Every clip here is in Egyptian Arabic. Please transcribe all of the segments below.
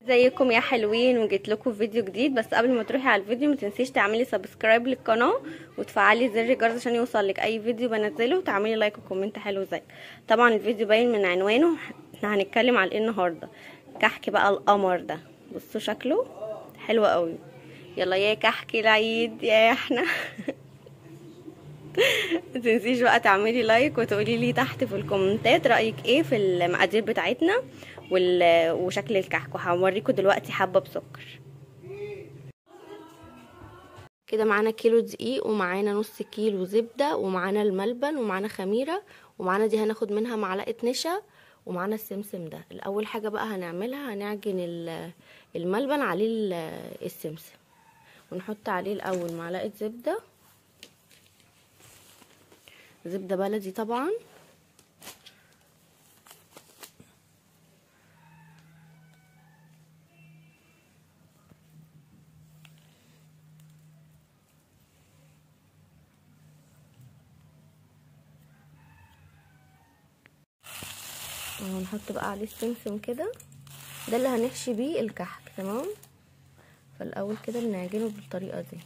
ازيكم يا حلوين وجيت لكم فيديو جديد بس قبل ما تروحي على الفيديو ما تنسيش تعملي سبسكرايب للقناه وتفعلي زر الجرس عشان يوصلك اي فيديو بنزله وتعملي لايك وكومنت حلو زي طبعا الفيديو باين من عنوانه احنا هنتكلم على ايه النهارده كحك بقى القمر ده بصوا شكله حلو قوي يلا يا كحك العيد يا احنا ما تنسيش بقى تعملي لايك وتقولي لي تحت في الكومنتات رايك ايه في المقادير بتاعتنا وال... وشكل الكحك وهوريكم دلوقتي حبه بسكر كده معانا كيلو دقيق ومعانا نص كيلو زبده ومعانا الملبن ومعانا خميره ومعانا دي هناخد منها معلقه نشا ومعانا السمسم ده الاول حاجه بقى هنعملها هنعجن الملبن عليه السمسم ونحط عليه الاول معلقه زبده زبده بلدي طبعا ونحط بقى عليه السمسم كده ده اللي هنحشي بيه الكحك تمام فالاول كده بنعجنه بالطريقه دي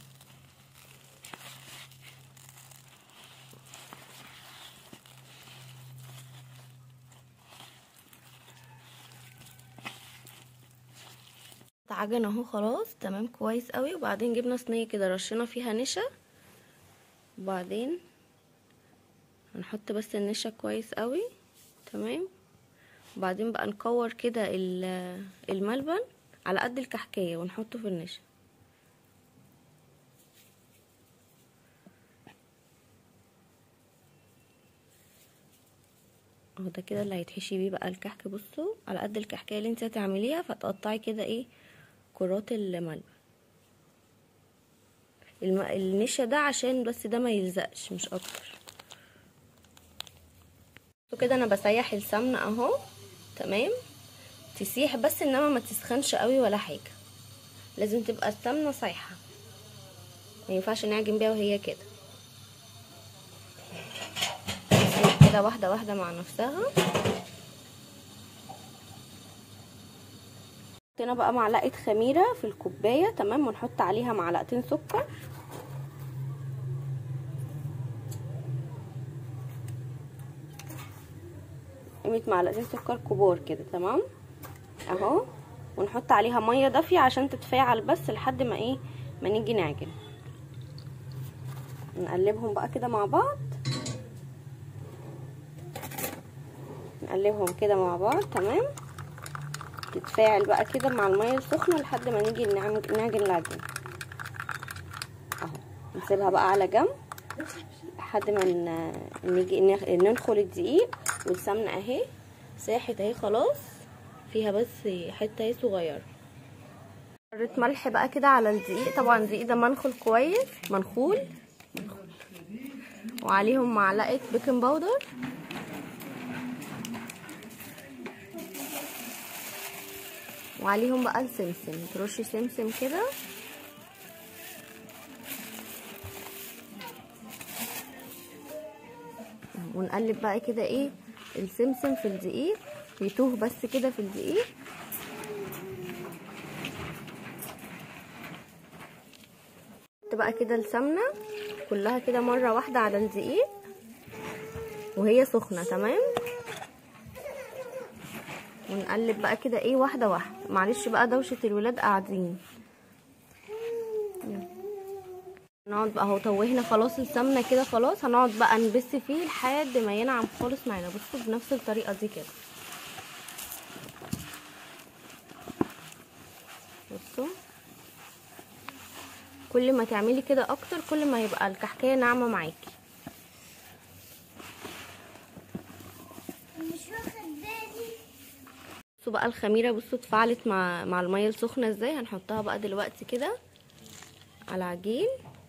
اتعجن اهو خلاص تمام كويس قوي وبعدين جبنا صينيه كده رشينا فيها نشا وبعدين هنحط بس النشا كويس قوي تمام وبعدين بقى نكور كده الملبن على قد الكحكيه ونحطه في النشا اهو ده كده اللي هيتحشي بيه بقى الكحك بصوا على قد الكحكيه اللي انت هتعمليها فتقطعي كده ايه كرات الملبن الم... النشا ده عشان بس ده ما يلزقش مش اكتر كده انا بسيح السمنه اهو تمام تسيح بس انما ما تسخنش قوي ولا حاجه لازم تبقى السمنه سايحه ما ينفعش نعجن بيها وهي كده تسيح كده واحده واحده مع نفسها حطينا بقى معلقه خميره في الكوبايه تمام ونحط عليها معلقتين سكر قيمه معلقتين سكر كبار كده تمام اهو ونحط عليها ميه دافيه عشان تتفاعل بس لحد ما ايه ما نيجي نعجن نقلبهم بقى كده مع بعض نقلبهم كده مع بعض تمام تتفاعل بقى كده مع الميه السخنه لحد ما نيجي نعجن العجين اهو نسيبها بقى على جنب لحد ما نيجي ندخل الدقيق والسمنه اهي ساحت اهي خلاص فيها بس حته اهي صغيره مرت ملح بقى كده على الدقيق طبعا الدقيق ده منخول كويس منخول وعليهم معلقه بيكنج باودر وعليهم بقى السمسم ترشي سمسم كده ونقلب بقى كده ايه السمسم في الدقيق يتوه بس كده في الدقيق بقى كده السمنه كلها كده مره واحده على الدقيق وهي سخنه تمام ونقلب بقى كده ايه واحده واحده معلش بقى دوشه الولاد قاعدين نقعد بقى اهو توهنا خلاص السمنه كده خلاص هنقعد بقى نبس فيه لحد ما ينعم خالص معانا بصوا بنفس الطريقه دي كده بصوا كل ما تعملي كده اكتر كل ما يبقى الكحكايه ناعمه معاكي بصوا بقى الخميره بصوا اتفعلت مع مع الميه السخنه ازاي هنحطها بقى دلوقتي كده على العجين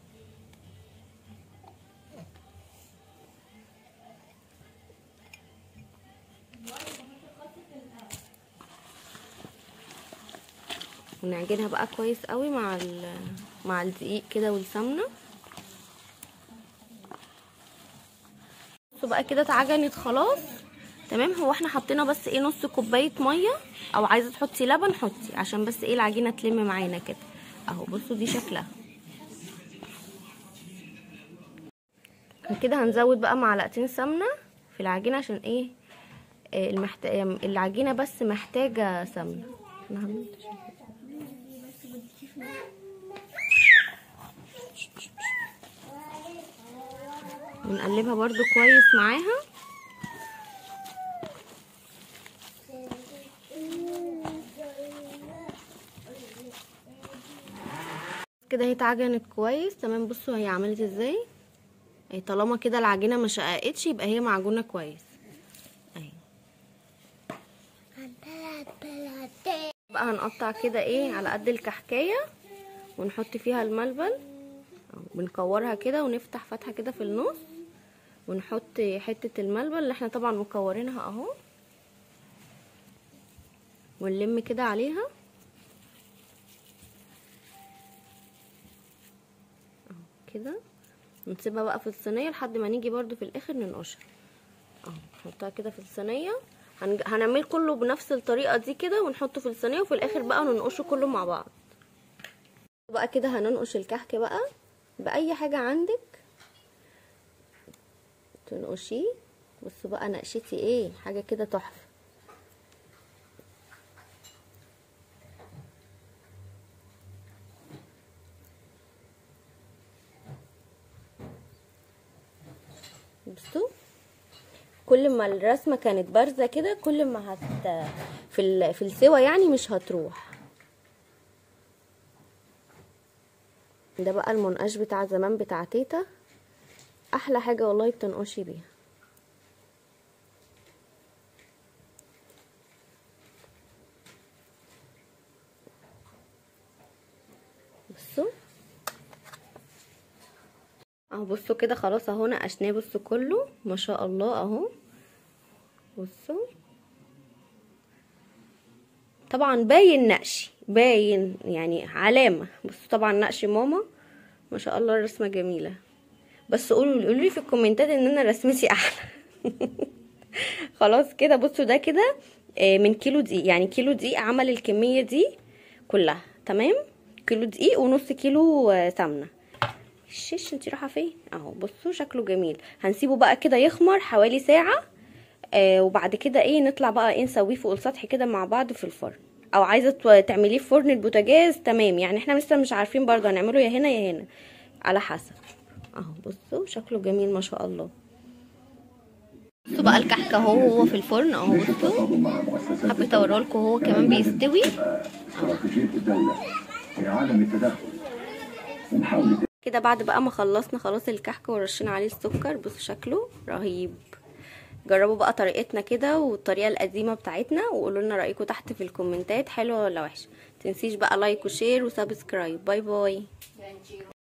ونعجنها بقى كويس قوي مع مع الدقيق كده والسمنه بصوا بقى كده اتعجنت خلاص تمام هو احنا حطينا بس ايه نص كوبايه ميه او عايزه تحطي لبن حطي عشان بس ايه العجينه تلم معانا كده اهو بصوا دي شكلها كده هنزود بقى معلقتين سمنه في العجينه عشان ايه آه، المحت... العجينه بس محتاجه سمنه انا عملت ونقلبها برضو كويس معاها كده هي اتعجنت كويس تمام بصوا هي عملت ازاي اهي طالما كده العجينه ما شققتش يبقى هي معجونه كويس اهي بقى هنقطع كده ايه على قد الكحكايه ونحط فيها الملبن أهو، بنكورها كده ونفتح فتحه كده في النص ونحط حته الملبن اللي احنا طبعا مكورينها اهو ونلم كده عليها اهو كده ونسيبها بقى في الصينيه لحد ما نيجي برضو في الاخر ننقشها اهو نحطها كده في الصينيه هنج... هنعمل كله بنفس الطريقه دي كده ونحطه في الصينيه وفي الاخر بقى ننقشه كله مع بعض بقى كده هننقش الكحك بقى باي حاجه عندك تنقشيه بصوا بقى نقشتي ايه حاجه كده تحفه بصوا كل ما الرسمه كانت بارزه كده كل ما هت في ال... في السوا يعني مش هتروح ده بقى المنقاش بتاع زمان بتاع تيتا احلى حاجه والله بتنقشي بيها بصوا اهو بصوا كده خلاص اهو نقشناه بصوا كله ما شاء الله اهو بصوا طبعا باين نقشي باين يعني علامه بصوا طبعا نقش ماما ما شاء الله الرسمه جميله بس قولوا قولوا لي في الكومنتات ان انا رسمتي احلى خلاص كده بصوا ده كده آه، من كيلو دقيق يعني كيلو دقيق عمل الكميه دي كلها تمام كيلو دقيق ونص كيلو آه، سمنه الشيش انتي رايحه فين اهو بصوا شكله جميل هنسيبه بقى كده يخمر حوالي ساعه آه وبعد كده ايه نطلع بقى ايه نسويه فوق السطح كده مع بعض في الفرن او عايزه تو- تعمليه في فرن البوتاجاز تمام يعني احنا لسه مش عارفين برضه هنعمله يا هنا يا هنا على حسب اهو بصوا شكله جميل ما شاء الله بصوا بقى الكحك اهو هو في الفرن اهو بصوا حبيت اوريهولكوا هو كمان بيستوي استراتيجية الدولة في عالم التدخل ومحاولة كده بعد بقى ما خلصنا خلاص الكحك ورشينا عليه السكر بصوا شكله رهيب جربوا بقى طريقتنا كده والطريقه القديمه بتاعتنا وقولوا لنا رايكم تحت في الكومنتات حلوه ولا وحشه تنسيش بقى لايك وشير وسبسكرايب باي باي